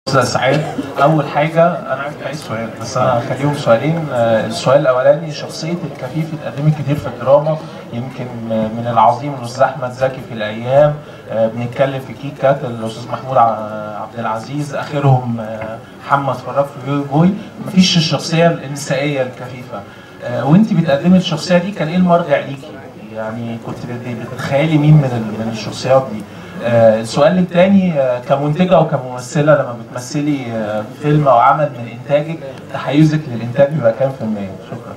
استاذ سعيد اول حاجه انا عارف عايز سؤال بس انا هخليهم سؤالين آه، السؤال الاولاني شخصيه الكفيف اتقدمت كتير في الدراما يمكن آه، من العظيم الاستاذ احمد زكي في الايام آه، بنتكلم في كيك كات الاستاذ محمود ع- عبد العزيز اخرهم آه، محمد فراج في بيوي بوي مفيش الشخصيه النسائيه الكفيفه آه، وانت بتقدمي الشخصيه دي كان ايه المرجع ليكي؟ يعني كنت بت- بتتخيلي مين من ال- من الشخصيات دي؟ آه، السؤال الثاني كمنتجه او كممثله لما بتمثلي آه، فيلم او عمل من انتاجك تحيزك للانتاج بيبقى كام في المية؟ شكرا.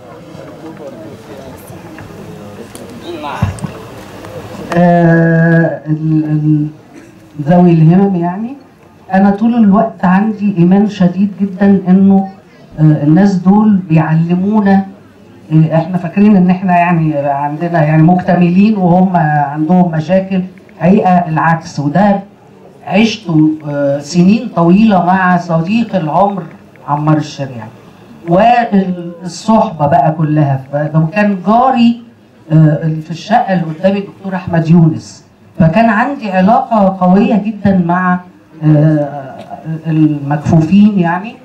آه، ال- ال- ذوي الهمم يعني انا طول الوقت عندي ايمان شديد جدا انه آه، الناس دول بيعلمونا آه، احنا فاكرين ان احنا يعني عندنا يعني مكتملين وهم عندهم مشاكل حقيقه العكس وده عشت آه، سنين طويله مع صديق العمر عمار الشريعه والصحبه بقى كلها فلو كان جاري آه، في الشقه اللي قدامي الدكتور احمد يونس فكان عندي علاقه قويه جدا مع آه، المكفوفين يعني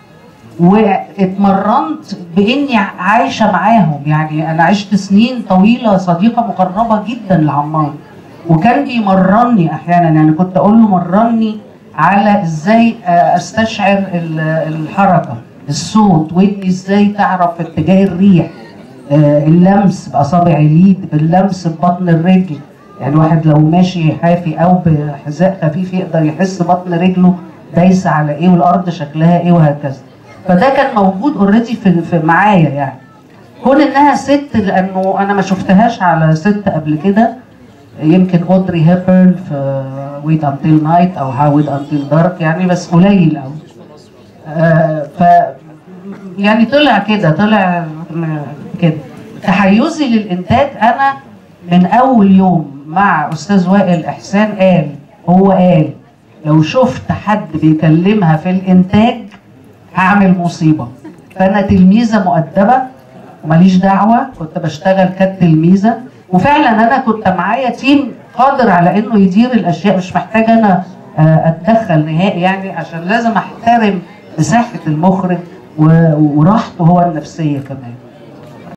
واتمرنت باني عايشه معاهم يعني انا عشت سنين طويله صديقه مقربه جدا لعمار وكان بيمرني احيانا يعني كنت اقول له مرني على ازاي آه، استشعر ال- الحركه الصوت ودني ازاي تعرف اتجاه الريح آه، اللمس باصابع اليد باللمس ببطن الرجل يعني واحد لو ماشي حافي او بحذاء خفيف يقدر يحس بطن رجله دايسه على ايه والارض شكلها ايه وهكذا فده كان موجود اوريدي في, في معايا يعني كون انها ست لانه انا ما شفتهاش على ست قبل كده يمكن اودري هيبرن في ويت انتل نايت او هاو ويت انتل دارك يعني بس قليل قوي آه ف يعني طلع كده طلع م- كده تحيزي للانتاج انا من اول يوم مع استاذ وائل احسان قال هو قال لو شفت حد بيكلمها في الانتاج هعمل مصيبه فانا تلميذه مؤدبه وماليش دعوه كنت بشتغل كتلميذه وفعلا انا كنت معايا تيم قادر على انه يدير الاشياء مش محتاجه انا آه، اتدخل نهائي يعني عشان لازم احترم مساحه المخرج و- وراحته هو النفسيه كمان